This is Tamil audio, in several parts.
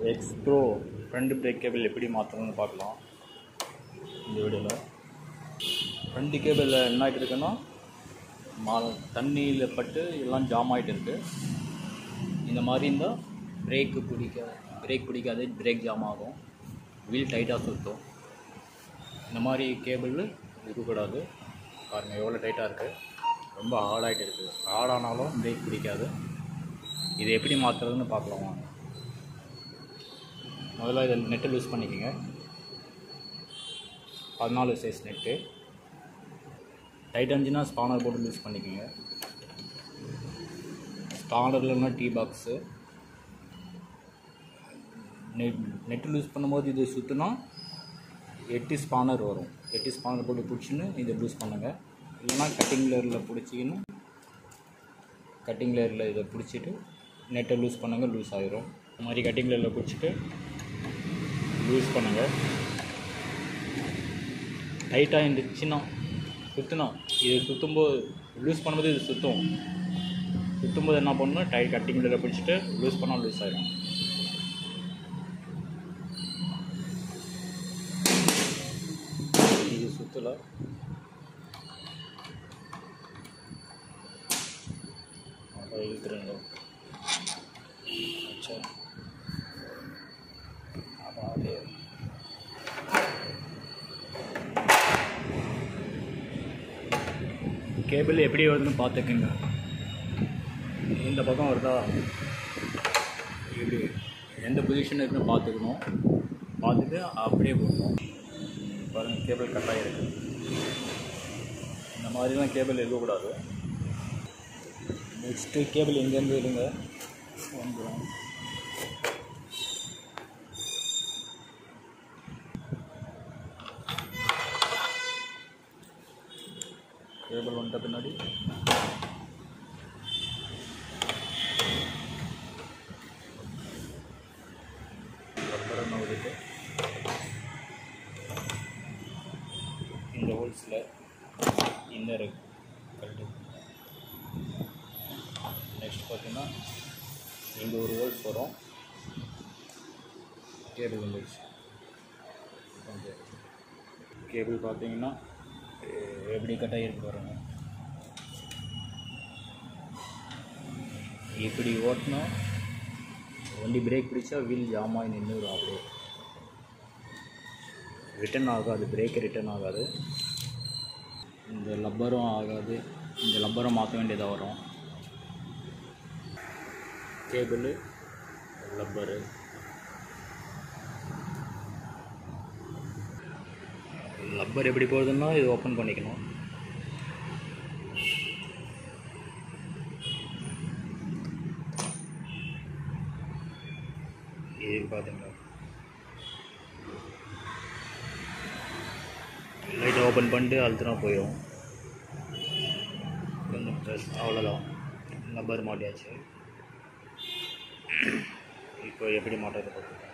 X pro front brake cable எப்படி மாற்றணும்னு பார்க்கலாம் இந்த வீடியோவில் ஃப்ரண்ட் கேபிளில் என்ன ஆகிட்டு இருக்குன்னா மா தண்ணியில் பட்டு எல்லாம் ஜாம் ஆகிட்டு இருக்கு இந்த மாதிரி இருந்தால் பிரேக்கு பிடிக்க பிரேக் பிடிக்காது பிரேக் ஜாம் ஆகும் வீல் டைட்டாக சுற்றும் இந்த மாதிரி கேபிள் இருக்கக்கூடாது பாருங்கள் எவ்வளோ டைட்டாக இருக்குது ரொம்ப ஹார்டாகிட்டு இருக்குது ஹார்டானாலும் பிரேக் பிடிக்காது இது எப்படி மாற்றுறதுன்னு பார்க்கலாம் வாங்க முதல்ல இதில் நெட்டை லூஸ் பண்ணிக்கோங்க பதினாலு சைஸ் நெட்டு டைட் இருந்துச்சுன்னா ஸ்பானர் போட்டு லூஸ் பண்ணிக்கோங்க ஸ்பானர் இல்லைன்னா T box nut nut loose பண்ணும்போது இது சுற்றினா எட்டு ஸ்பானர் வரும் எட்டு ஸ்பானர் போட்டு பிடிச்சின்னு இதை லூஸ் பண்ணுங்கள் இல்லைன்னா கட்டிங் லேயரில் பிடிச்சிக்கின்னு கட்டிங் லேயரில் இதை பிடிச்சிட்டு நெட்டை லூஸ் பண்ணுங்கள் லூஸ் ஆயிரும் இந்த மாதிரி கட்டிங் லேயரில் பிடிச்சிட்டு லூஸ் பண்ணுங்கள் டைட்டாக இருந்துச்சுன்னா சுற்றினா இது சுற்றும்போது லூஸ் பண்ணும்போது இது சுற்றும் சுற்றும்போது என்ன பண்ணணும் டை கட்டிங் லேயரில் பிடிச்சிட்டு லூஸ் பண்ணால் லூஸ் ஆயிரும் இது சுற்றலை அப்புறம் இழுத்துருங்க அச்சா அப்புறம் அப்படியே கேபிள் எப்படி வருதுன்னு பார்த்துக்குங்க இந்த பக்கம் வருதா இப்படி எந்த பொசிஷன் இருக்குன்னு பார்த்துக்கணும் பார்த்துட்டு அப்படியே போடணும் பாருங்கள் கேபிள் கட் ஆகிருக்கு இந்த மாதிரிலாம் கேபிள் இருக்கக்கூடாது நெக்ஸ்ட்டு கேபிள் எங்கேருந்து இருங்க வந்துடும் கேபிள் வந்துட்ட பின்னாடி ரப்பரை நவுதிட்டு இந்த ஹோல்ஸில் இந்த இருக்கு கரெக்டு நெக்ஸ்ட் பார்த்தீங்கன்னா இங்கே ஒரு ஹோல்ஸ் வரும் கேபிள் வந்துடுச்சு ஓகே கேபிள் பார்த்தீங்கன்னா எ- எப்படி கட் ஆகிருக்கு பாருங்க இப்படி ஓட்டினா வண்டி பிரேக் பிடிச்சா வீல் ஜாம் ஆகி நின்றுடும் அப்படியே ரிட்டர்ன் ஆகாது பிரேக்கு ரிட்டர்ன் ஆகாது இந்த லப்பரும் ஆகாது இந்த லப்பரும் மாற்ற வேண்டியதாக வரும் கேபிள் லப்பரு லப்பர் எப்படி போகுதுன்னா இது ஓப்பன் பண்ணிக்கணும் இது பார்த்தீங்களா லைட்டை ஓப்பன் பண்ணிட்டு அழுத்தினா போயிடும் கொஞ்சம் ப்ரெஸ் அவ்வளோதான் லப்பர் மாட்டியாச்சு இப்போ எப்படி மாட்டுறது பார்த்துக்கலாம்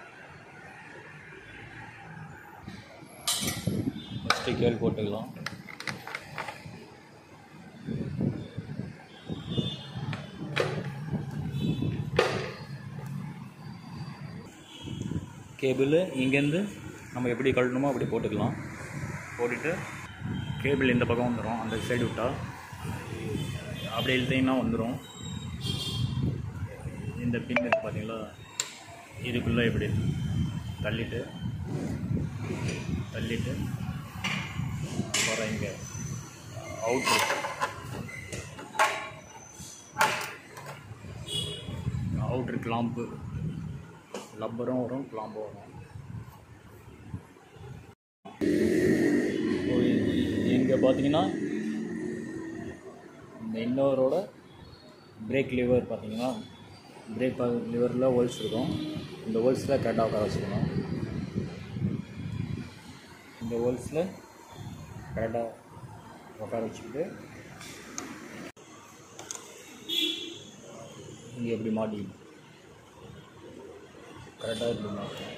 ஃபஸ்ட்டு கேள் போட்டுக்கலாம் கேபிள் இங்கேருந்து நம்ம எப்படி கழட்டணுமோ அப்படி போட்டுக்கலாம் போட்டுட்டு கேபிள் இந்த பக்கம் வந்துடும் அந்த சைடு விட்டா அப்படி இழுத்தீங்கன்னா வந்துடும் இந்த பின் இருக்கு பார்த்தீங்களா இதுக்குள்ளே இப்படி தள்ளிட்டு தள்ளிட்டு அப்புறம் இங்கே அவுட்ரு அவுட்ரு கிளாம்பு லப்பரும் வரும் கிளாம்பும் வரும் இங்கே பார்த்தீங்கன்னா இந்த இன்னோரோட பிரேக் லிவர் பார்த்தீங்கன்னா பிரேக் லிவரில் ஹோல்ஸ் இருக்கும் இந்த ஹோல்ஸில் கரெக்டாக உட்கார வச்சுக்கணும் இந்த ஹோல்ஸில் கரெக்டாக உட்கார வச்சுக்கிட்டு இங்கே எப்படி மாட்டி கரெக்டாக இப்படி மாட்டணும்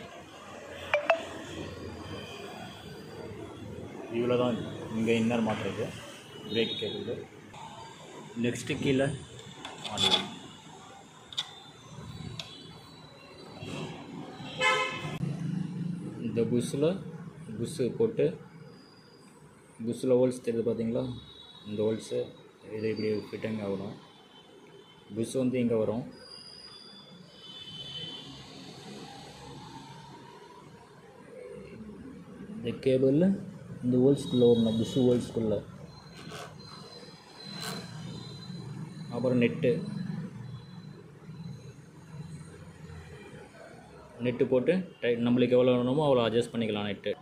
இவ்வளோ தான் இங்கே இன்னர் மாட்டுறது பிரேக் கேபிள் நெக்ஸ்ட்டு கீழே மாட்டி இந்த புஷ்ஷில் புஷ்ஷு போட்டு புஷ்ஷில் ஹோல்ஸ் தெரியுது பார்த்தீங்களா இந்த ஹோல்ஸு இது இப்படி ஃபிட்டிங் ஆகணும் புஷ் வந்து இங்கே வரும் இந்த கேபிள் இந்த ஹோல்ஸ்குள்ளே வரணும் புஷ்ஷு ஹோல்ஸ்குள்ளே அப்புறம் நெட்டு நெட்டு போட்டு டை நம்மளுக்கு எவ்வளோ வேணுமோ அவ்வளோ அட்ஜஸ்ட் பண்ணிக்கலாம் நெட்டு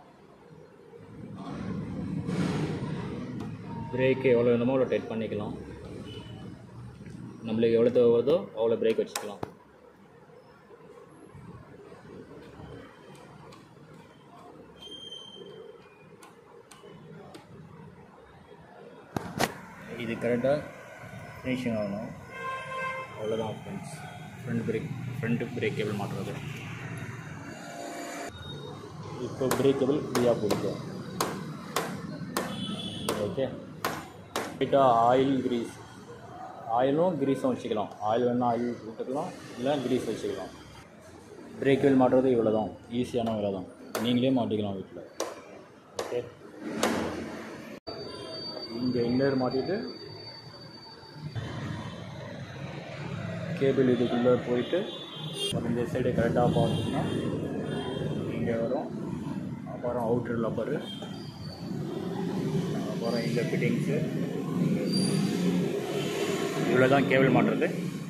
பிரேக்கு எவ்வளோ வேணுமோ அவ்வளோ டைட் பண்ணிக்கலாம் நம்மளுக்கு எவ்வளோ தேவை வருதோ அவ்வளோ பிரேக் வச்சுக்கலாம் இது கரெக்டாக ஃபினிஷிங் ஆகணும் அவ்வளோதான் friends front brake front brake cable மாட்டுறது இப்போ பிரேக் கேபிள் ஃப்ரீயாக பிடிக்கும் ஓகே லைட்டாக ஆயில் கிரீஸ் ஆயிலும் கிரீஸும் வச்சுக்கலாம் ஆயில் வேணால் ஆயில் விட்டுக்கலாம் இல்லை கிரீஸ் வச்சுக்கலாம் பிரேக் வீல் மாட்டுறது இவ்வளோ தான் ஈஸியான வேலை தான் நீங்களே மாட்டிக்கலாம் வீட்டில் ஓகே இங்கே இன்னர் மாட்டிட்டு கேபிள் இதுக்குள்ளே போயிட்டு அப்புறம் இந்த சைடு கரெக்டாக பார்த்தோம்னா இங்கே வரும் அப்புறம் அவுட்டர் லப்பரு அப்புறம் இந்த ஃபிட்டிங்ஸு இவ்வளோ தான் கேபிள் மாட்டுறது